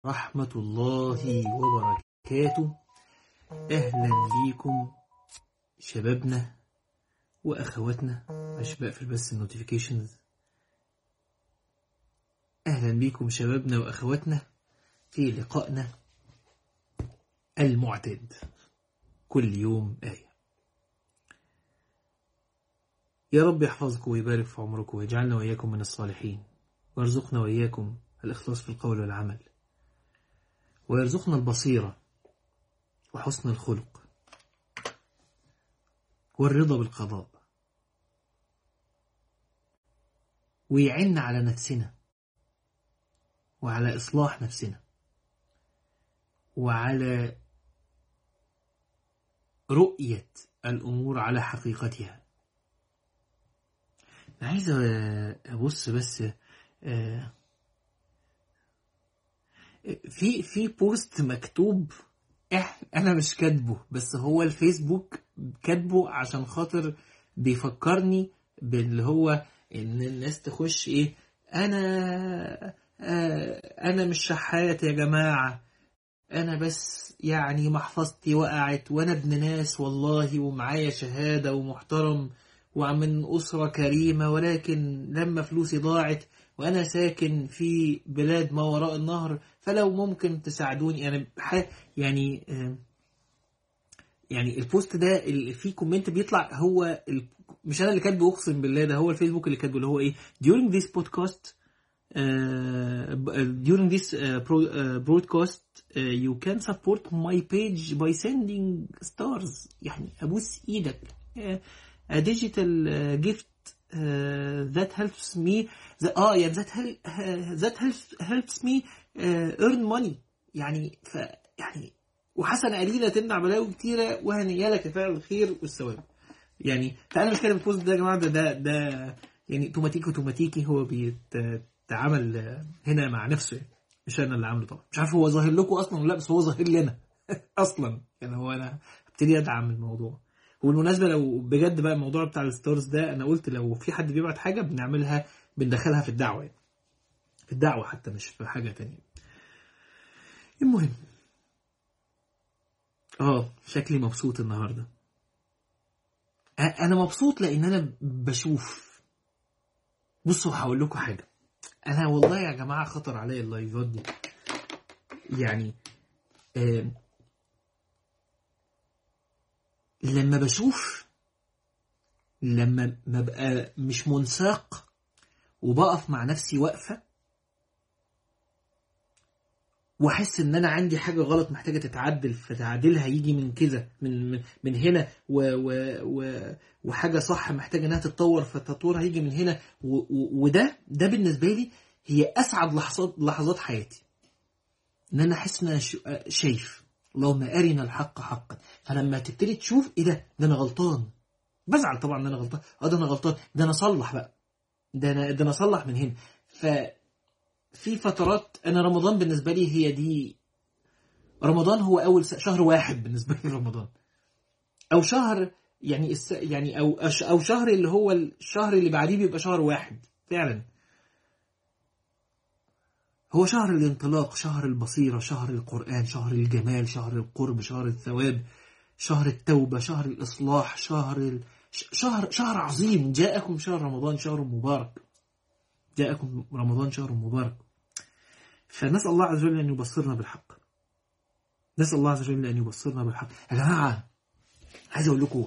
ورحمة الله وبركاته أهلا بيكم شبابنا وأخواتنا مش بقفل بس النوتيفيكيشنز أهلا بيكم شبابنا وأخواتنا في لقائنا المعتاد كل يوم آية يا رب يحفظكم ويبارك في عمركم ويجعلنا وإياكم من الصالحين ويرزقنا وإياكم الإخلاص في القول والعمل ويرزقنا البصيرة وحسن الخلق والرضا بالقضاء ويعنا على نفسنا وعلى إصلاح نفسنا وعلى رؤية الأمور على حقيقتها أنا عايز أبص بس في في بوست مكتوب انا مش كاتبه بس هو الفيسبوك كاتبه عشان خاطر بيفكرني باللي هو ان الناس تخش ايه انا آه انا مش شحات يا جماعه انا بس يعني محفظتي وقعت وانا ابن ناس والله ومعايا شهاده ومحترم ومن اسره كريمه ولكن لما فلوسي ضاعت وانا ساكن في بلاد ما وراء النهر فلو ممكن تساعدوني انا يعني يعني البوست ده اللي فيه كومنت بيطلع هو مش انا اللي كاتبه اقسم بالله ده هو الفيسبوك اللي كاتبه اللي هو ايه during this podcast uh, during this uh, pro, uh, broadcast uh, you can support my page by sending stars يعني ابوس ايدك uh, a digital uh, gift uh, that helps me the, اه يعني that, help, uh, that helps, helps me uh, earn money يعني ف يعني وحسنة قليلة تمنع بلاوي كتيرة وهنية لك فعل الخير والثواب يعني فأنا مش كاتب البوست ده يا جماعة ده ده, ده يعني توماتيكي وتوماتيكي هو بيتعامل هنا مع نفسه يعني مش أنا اللي عامله طبعا مش عارف هو ظاهر لكم أصلا ولا لا بس هو ظاهر لي أنا أصلا يعني هو أنا ابتدي أدعم الموضوع وبالمناسبة لو بجد بقى الموضوع بتاع الستارز ده أنا قلت لو في حد بيبعت حاجة بنعملها بندخلها في الدعوة يعني. في الدعوة حتى مش في حاجة تانية المهم اه شكلي مبسوط النهاردة انا مبسوط لان انا بشوف بصوا هقول لكم حاجة انا والله يا جماعة خطر عليا اللايفات دي يعني آه لما بشوف لما ببقى مش منساق وبقف مع نفسي واقفة واحس ان انا عندي حاجة غلط محتاجة تتعدل فتعديلها يجي من كذا من من هنا و و و وحاجة صح محتاجة انها تتطور فتطورها يجي من هنا و و وده ده بالنسبة لي هي اسعد لحظات لحظات حياتي ان انا احس ان انا شايف اللهم ارنا الحق حقا فلما تبتدي تشوف ايه ده ده انا غلطان بزعل طبعا ان انا غلطان اه ده انا غلطان ده انا اصلح بقى ده انا ده انا اصلح من هنا ف في فترات انا رمضان بالنسبه لي هي دي رمضان هو اول شهر واحد بالنسبه لي رمضان او شهر يعني الس... يعني او او شهر اللي هو الشهر اللي بعديه بيبقى شهر واحد فعلا هو شهر الانطلاق شهر البصيره شهر القران شهر الجمال شهر القرب شهر الثواب شهر التوبه شهر الاصلاح شهر ال... شهر شهر عظيم جاءكم شهر رمضان شهر مبارك جاءكم رمضان شهر مبارك فنسأل الله عز وجل أن يبصرنا بالحق نسأل الله عز وجل أن يبصرنا بالحق يا جماعة عايز أقول لكم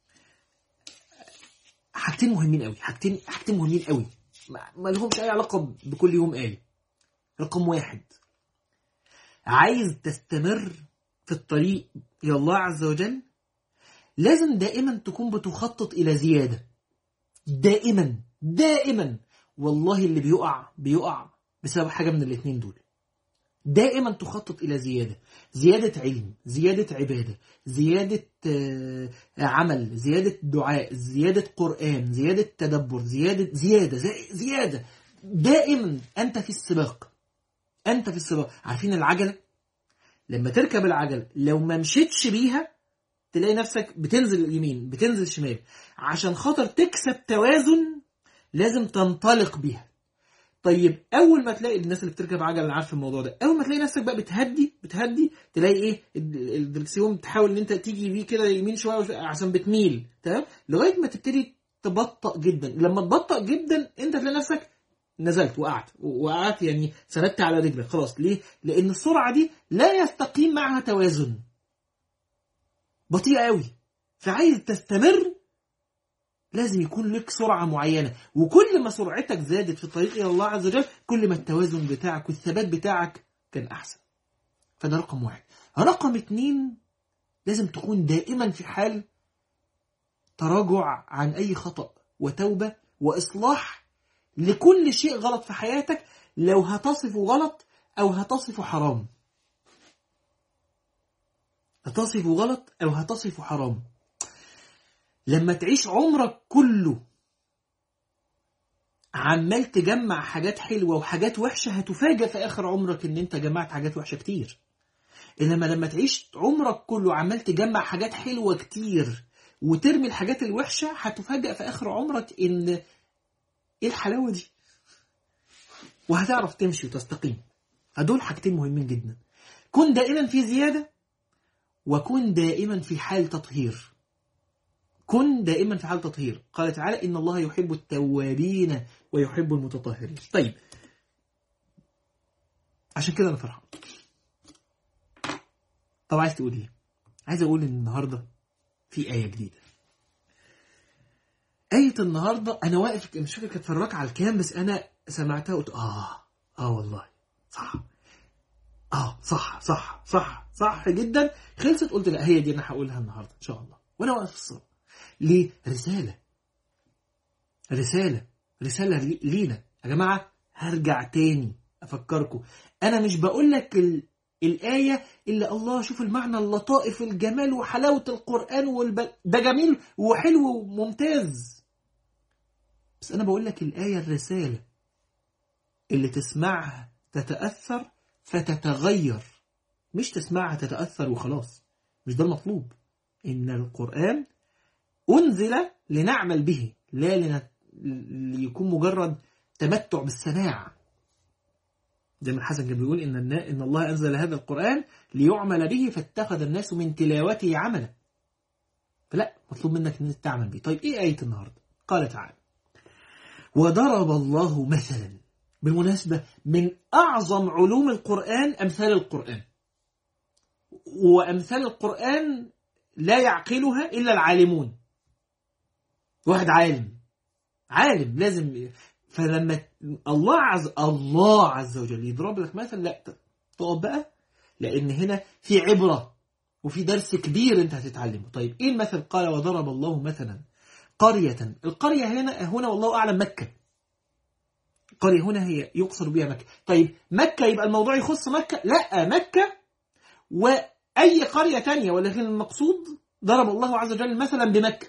حاجتين مهمين قوي حاجتين حاجتين مهمين قوي ما لهمش أي علاقة بكل يوم آية رقم واحد عايز تستمر في الطريق إلى الله عز وجل لازم دائما تكون بتخطط إلى زيادة دائما دائما والله اللي بيقع بيقع بسبب حاجة من الاثنين دول دائما تخطط إلى زيادة زيادة علم زيادة عبادة زيادة عمل زيادة دعاء زيادة قرآن زيادة تدبر زيادة زيادة زيادة دائما أنت في السباق أنت في السباق عارفين العجلة لما تركب العجلة لو ما مشيتش بيها تلاقي نفسك بتنزل يمين بتنزل شمال عشان خاطر تكسب توازن لازم تنطلق بيها طيب اول ما تلاقي الناس اللي بتركب عجله انا عارف الموضوع ده اول ما تلاقي نفسك بقى بتهدي بتهدي تلاقي ايه ال- الدركسيون تحاول ان انت تيجي بيه كده يمين شويه وشوية عشان بتميل تمام لغايه ما تبتدي تبطأ جدا لما تبطأ جدا انت تلاقي نفسك نزلت وقعت وقعت يعني سندت على رجلك خلاص ليه لان السرعه دي لا يستقيم معها توازن بطيئه قوي فعايز تستمر لازم يكون لك سرعة معينة وكل ما سرعتك زادت في الطريق إلى الله عز وجل كل ما التوازن بتاعك والثبات بتاعك كان أحسن فده رقم واحد رقم اتنين لازم تكون دائما في حال تراجع عن أي خطأ وتوبة وإصلاح لكل شيء غلط في حياتك لو هتصفه غلط أو هتصفه حرام هتصفه غلط أو هتصفه حرام لما تعيش عمرك كله عمال تجمع حاجات حلوة وحاجات وحشة هتفاجأ في آخر عمرك إن أنت جمعت حاجات وحشة كتير إنما لما تعيش عمرك كله عمال تجمع حاجات حلوة كتير وترمي الحاجات الوحشة هتفاجأ في آخر عمرك إن إيه الحلاوة دي وهتعرف تمشي وتستقيم هدول حاجتين مهمين جدا كن دائما في زيادة وكن دائما في حال تطهير كن دائما في حال تطهير قال تعالى إن الله يحب التوابين ويحب المتطهرين طيب عشان كده أنا فرحان طب عايز تقول إيه عايز أقول إن النهاردة في آية جديدة آية النهاردة أنا واقف مش فاكر كانت في الركعة الكام بس أنا سمعتها وقلت آه آه والله صح آه صح صح صح صح جدا خلصت قلت لا هي دي أنا هقولها النهاردة إن شاء الله وأنا واقف في الصلاة ليه؟ رسالة رسالة رسالة لي- لينا يا جماعة هرجع تاني أفكركم أنا مش بقول لك ال... الآية إلا الله شوف المعنى اللطائف الجمال وحلاوة القرآن والب... ده جميل وحلو وممتاز بس أنا بقول لك الآية الرسالة اللي تسمعها تتأثر فتتغير مش تسمعها تتأثر وخلاص مش ده المطلوب إن القرآن أنزل لنعمل به لا لن... ليكون مجرد تمتع بالسماع زي ما الحسن كان بيقول إن النا... إن الله أنزل هذا القرآن ليعمل به فاتخذ الناس من تلاوته عملا فلا مطلوب منك أن تعمل به طيب إيه آية النهاردة قال تعالى وضرب الله مثلا بالمناسبة من أعظم علوم القرآن أمثال القرآن وأمثال القرآن لا يعقلها إلا العالمون واحد عالم عالم لازم فلما الله عز الله عز وجل يضرب لك مثل لا تقف بقى لأن هنا في عبرة وفي درس كبير أنت هتتعلمه طيب إيه المثل قال وضرب الله مثلا قرية القرية هنا هنا والله أعلم مكة القرية هنا هي يقصد بها مكة طيب مكة يبقى الموضوع يخص مكة لا مكة وأي قرية تانية ولكن المقصود ضرب الله عز وجل مثلا بمكة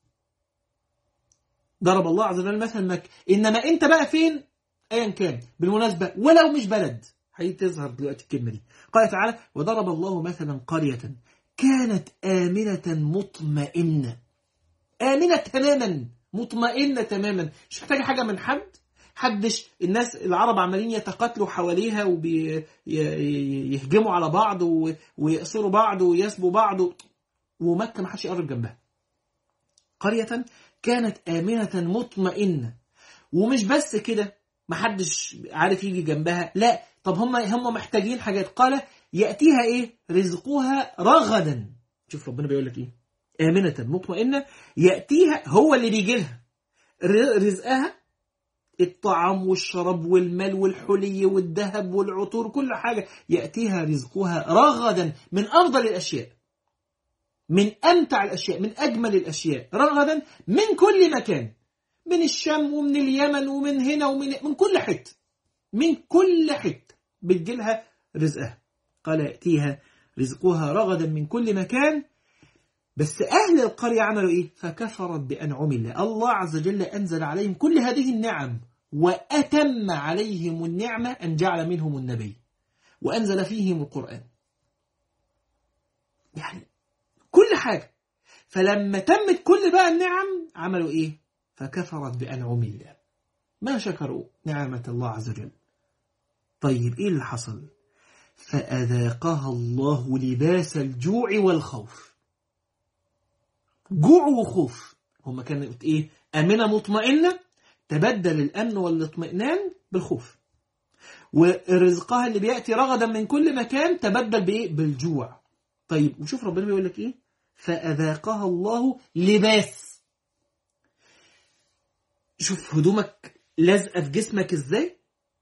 ضرب الله عز وجل مثلا مكة إنما أنت بقى فين أيا كان بالمناسبة ولو مش بلد هتظهر دلوقتي الكلمة دي قال تعالى وضرب الله مثلا قرية كانت آمنة مطمئنة آمنة تماما مطمئنة تماما مش محتاجة حاجة من حد حدش الناس العرب عمالين يتقاتلوا حواليها ويهجموا على بعض ويأسروا بعض ويسبوا بعض ومكة ما حدش يقرب جنبها قرية كانت آمنة مطمئنة ومش بس كده ما حدش عارف يجي جنبها لا طب هم هم محتاجين حاجات قال يأتيها ايه رزقها رغدا شوف ربنا بيقول لك ايه آمنة مطمئنة يأتيها هو اللي بيجي لها رزقها الطعام والشراب والمال والحلي والذهب والعطور كل حاجة يأتيها رزقها رغدا من أفضل الأشياء من أمتع الأشياء من أجمل الأشياء رغدا من كل مكان من الشام ومن اليمن ومن هنا ومن من كل حتة من كل حتة بتجيلها رزقها قال يأتيها رزقها رغدا من كل مكان بس أهل القرية عملوا إيه؟ فكفرت بأنعم الله الله عز وجل أنزل عليهم كل هذه النعم وأتم عليهم النعمة أن جعل منهم النبي وأنزل فيهم القرآن يعني كل حاجة فلما تمت كل بقى النعم عملوا إيه؟ فكفرت بأنعم الله ما شكروا نعمة الله عز وجل طيب إيه اللي حصل فأذاقها الله لباس الجوع والخوف جوع وخوف هما كانت إيه أمنة مطمئنة تبدل الأمن والاطمئنان بالخوف ورزقها اللي بيأتي رغدا من كل مكان تبدل بإيه بالجوع طيب وشوف ربنا بيقول لك إيه فأذاقها الله لباس شوف هدومك لازقة في جسمك إزاي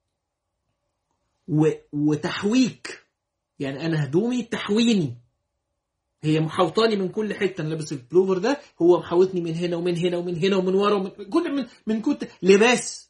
و... وتحويك يعني أنا هدومي تحويني هي محوطاني من كل حته انا لابس البلوفر ده هو محوطني من هنا ومن هنا ومن هنا ومن ورا ومن كل من من كنت لباس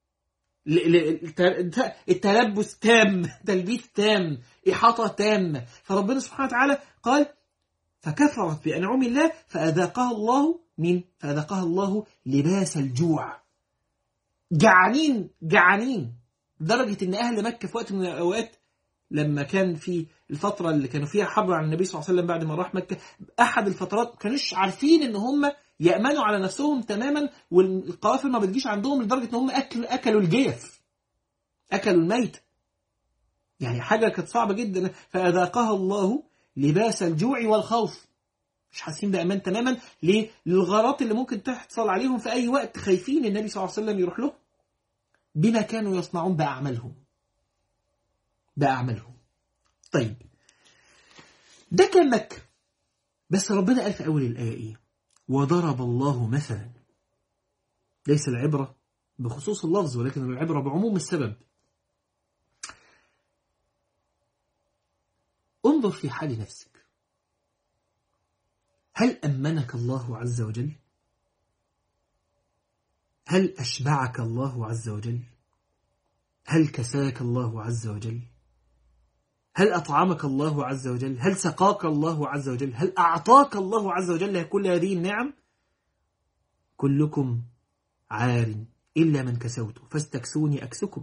التلبس تام تلبيس تام إحاطة تامة فربنا سبحانه وتعالى قال فكفرت بأنعم الله فأذاقها الله من فأذاقها الله لباس الجوع جعانين جعانين لدرجة إن أهل مكة في وقت من الأوقات لما كان في الفترة اللي كانوا فيها حرب على النبي صلى الله عليه وسلم بعد ما راح مكة أحد الفترات ما كانوش عارفين إن هم يأمنوا على نفسهم تماما والقوافل ما بتجيش عندهم لدرجة إن هم أكل أكلوا الجيف أكلوا الميت يعني حاجة كانت صعبة جدا فأذاقها الله لباس الجوع والخوف مش حاسين بأمان تماما ليه؟ للغارات اللي ممكن تحصل عليهم في أي وقت خايفين النبي صلى الله عليه وسلم يروح لهم بما كانوا يصنعون بأعمالهم بأعمالهم طيب ده كان مكة بس ربنا قال في أول الآية إيه وضرب الله مثلا ليس العبرة بخصوص اللفظ ولكن العبرة بعموم السبب انظر في حال نفسك هل أمنك الله عز وجل؟ هل أشبعك الله عز وجل؟ هل كساك الله عز وجل؟ هل أطعمك الله عز وجل؟ هل سقاك الله عز وجل؟ هل أعطاك الله عز وجل كل هذه النعم؟ كلكم عار إلا من كسوت فاستكسوني أكسكم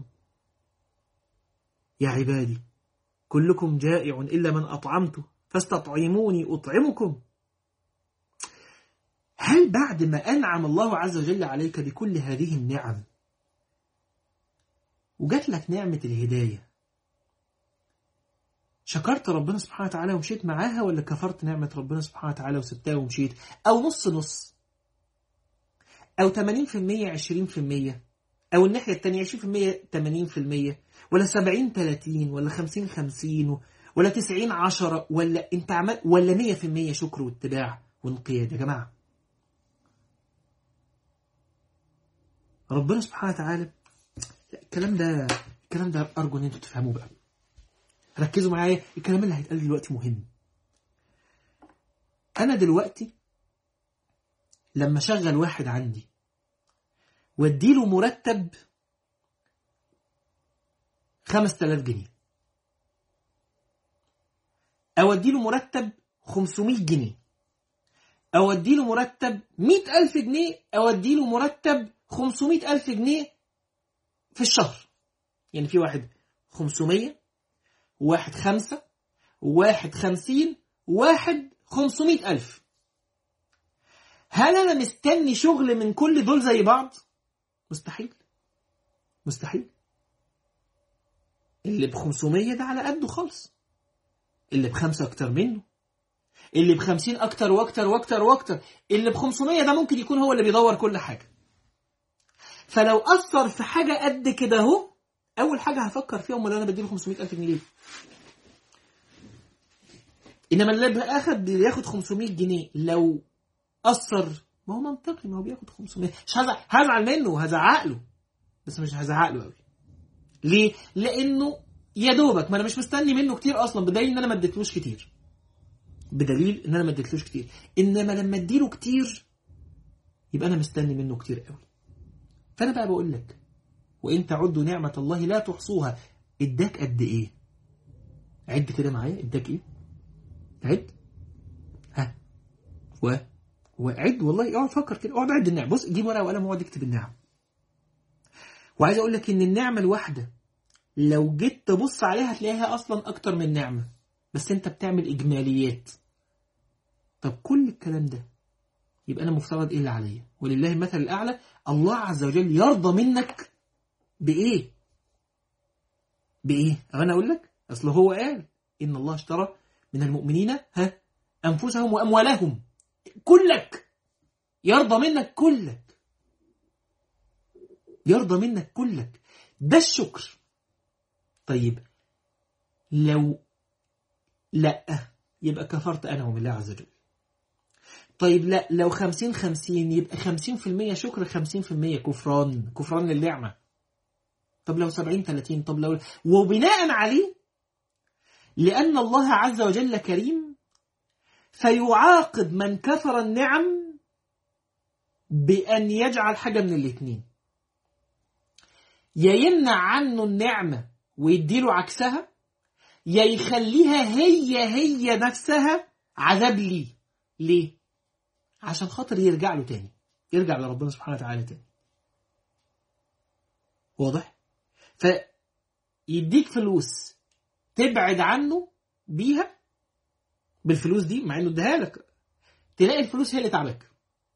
يا عبادي كلكم جائع إلا من أطعمته فاستطعموني أطعمكم هل بعد ما أنعم الله عز وجل عليك بكل هذه النعم وجات لك نعمة الهداية شكرت ربنا سبحانه وتعالى ومشيت معاها ولا كفرت نعمة ربنا سبحانه وتعالى وسبتها ومشيت أو نص نص أو 80% 20% أو الناحية التانية 20% 80% ولا 70 30 ولا 50 50 ولا 90 10 ولا انت عمل ولا 100% شكر واتباع وانقياد يا جماعه ربنا سبحانه وتعالى الكلام ده الكلام ده ارجو ان انتوا تفهموه بقى ركزوا معايا الكلام اللي هيتقال دلوقتي مهم انا دلوقتي لما اشغل واحد عندي واديله مرتب 5000 جنيه أو أديله مرتب 500 جنيه أو أديله مرتب 100000 جنيه أو أديله مرتب 500000 جنيه في الشهر يعني في واحد 500 واحد خمسة واحد خمسين واحد 500000 هل أنا مستني شغل من كل دول زي بعض؟ مستحيل مستحيل اللي ب 500 ده على قده خالص اللي بخمسة أكتر منه اللي بخمسين أكتر وأكتر وأكتر وأكتر اللي بخمسمية ده ممكن يكون هو اللي بيدور كل حاجة فلو أثر في حاجة قد كده أهو أول حاجة هفكر فيها أمال أنا بديله 500 ألف جنيه إنما اللي أخد بياخد 500 جنيه لو أثر ما هو منطقي ما هو بياخد 500 مش هزعل هزعل منه هزعق له بس مش هزعق له قوي ليه؟ لأنه يا دوبك ما أنا مش مستني منه كتير أصلا بدليل إن أنا ما اديتلوش كتير بدليل إن أنا ما اديتلوش كتير إنما لما اديله كتير يبقى أنا مستني منه كتير قوي فأنا بقى بقول لك وإن تعدوا نعمة الله لا تحصوها اداك قد إيه؟ عد كده معايا اداك إيه؟ عد ها و وعد والله اقعد فكر كده اقعد عد النعم بص جيب ورقه وقلم واقعد اكتب النعم وعايز اقول لك ان النعمه الواحده لو جيت تبص عليها هتلاقيها اصلا اكتر من نعمه بس انت بتعمل اجماليات طب كل الكلام ده يبقى انا مفترض ايه اللي عليا ولله المثل الاعلى الله عز وجل يرضى منك بإيه بإيه أنا أقول لك أصل هو قال إن الله اشترى من المؤمنين ها أنفسهم وأموالهم كلك يرضى منك كلك يرضى منك كلك ده الشكر طيب لو لا يبقى كفرت أنا وبالله عز وجل طيب لا لو خمسين خمسين يبقى خمسين في المية شكر خمسين في المية كفران كفران للنعمة طب لو سبعين ثلاثين طب لو وبناء عليه لأن الله عز وجل كريم فيعاقب من كفر النعم بأن يجعل حاجة من الاثنين يا يمنع عنه النعمة ويديله عكسها يا يخليها هي هي نفسها عذاب ليه ليه عشان خاطر يرجع له تاني يرجع لربنا سبحانه وتعالى تاني واضح فيديك فلوس تبعد عنه بيها بالفلوس دي مع انه اداها لك تلاقي الفلوس هي اللي تعبك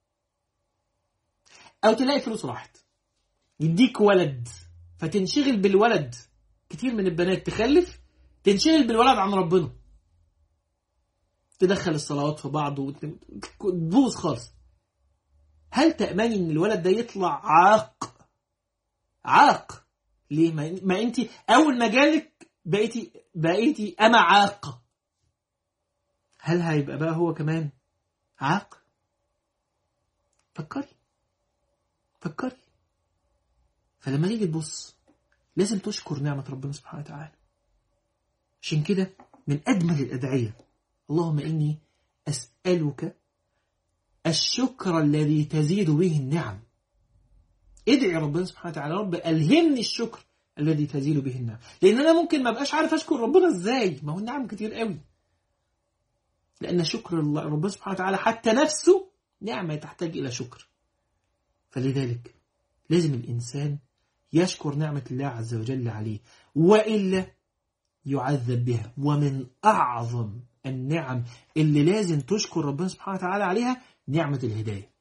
او تلاقي فلوس راحت يديك ولد فتنشغل بالولد كتير من البنات تخلف تنشغل بالولد عن ربنا تدخل الصلوات في بعض وتبوظ خالص هل تأمني ان الولد ده يطلع عاق عاق ليه ما, ما انت اول ما جالك بقيتي بقيتي اما عاق هل هيبقى بقى هو كمان عاق فكري فكري فلما تيجي تبص لازم تشكر نعمة ربنا سبحانه وتعالى عشان كده من أجمل الأدعية اللهم إني أسألك الشكر الذي تزيد به النعم ادعي ربنا سبحانه وتعالى رب ألهمني الشكر الذي تزيد به النعم لأن أنا ممكن ما بقاش عارف أشكر ربنا إزاي ما هو النعم كتير قوي لأن شكر الله ربنا سبحانه وتعالى حتى نفسه نعمة تحتاج إلى شكر فلذلك لازم الإنسان يشكر نعمة الله عز وجل عليه وإلا يعذب بها ومن أعظم النعم اللي لازم تشكر ربنا سبحانه وتعالى عليها نعمة الهداية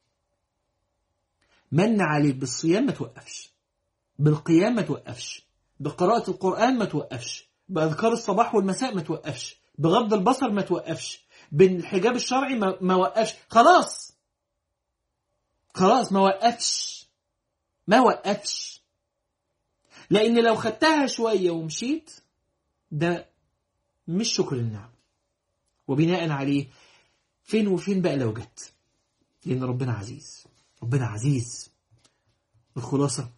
من عليك بالصيام ما توقفش بالقيام ما توقفش بقراءة القرآن ما توقفش بأذكار الصباح والمساء ما توقفش بغض البصر ما توقفش بالحجاب الشرعي ما, ما وقفش خلاص خلاص ما وقفش ما وقفش لأن لو خدتها شوية ومشيت ده مش شكر النعم وبناء عليه فين وفين بقى لو جت لأن ربنا عزيز ربنا عزيز الخلاصة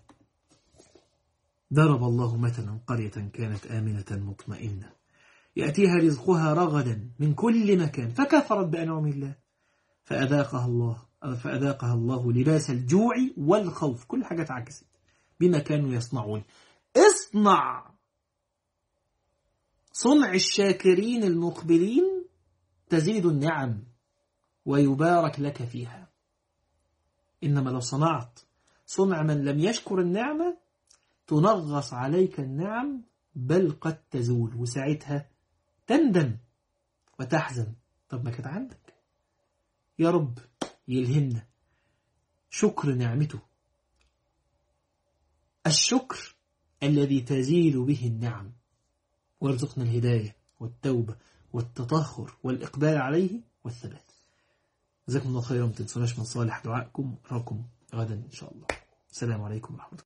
ضرب الله مثلا قرية كانت آمنة مطمئنة يأتيها رزقها رغدا من كل مكان فكفرت بأنعم الله فأذاقها الله فأذاقها الله لباس الجوع والخوف كل حاجة اتعكست بما كانوا يصنعون اصنع صنع الشاكرين المقبلين تزيد النعم ويبارك لك فيها إنما لو صنعت صنع من لم يشكر النعمة تنغص عليك النعم بل قد تزول وساعتها تندم وتحزن طب ما كانت عندك يا رب يلهمنا شكر نعمته الشكر الذي تزيل به النعم وارزقنا الهداية والتوبة والتطهر والإقبال عليه والثبات جزاكم الله خيرا ما تنسوناش من صالح دعائكم أراكم غدا إن شاء الله السلام عليكم ورحمة الله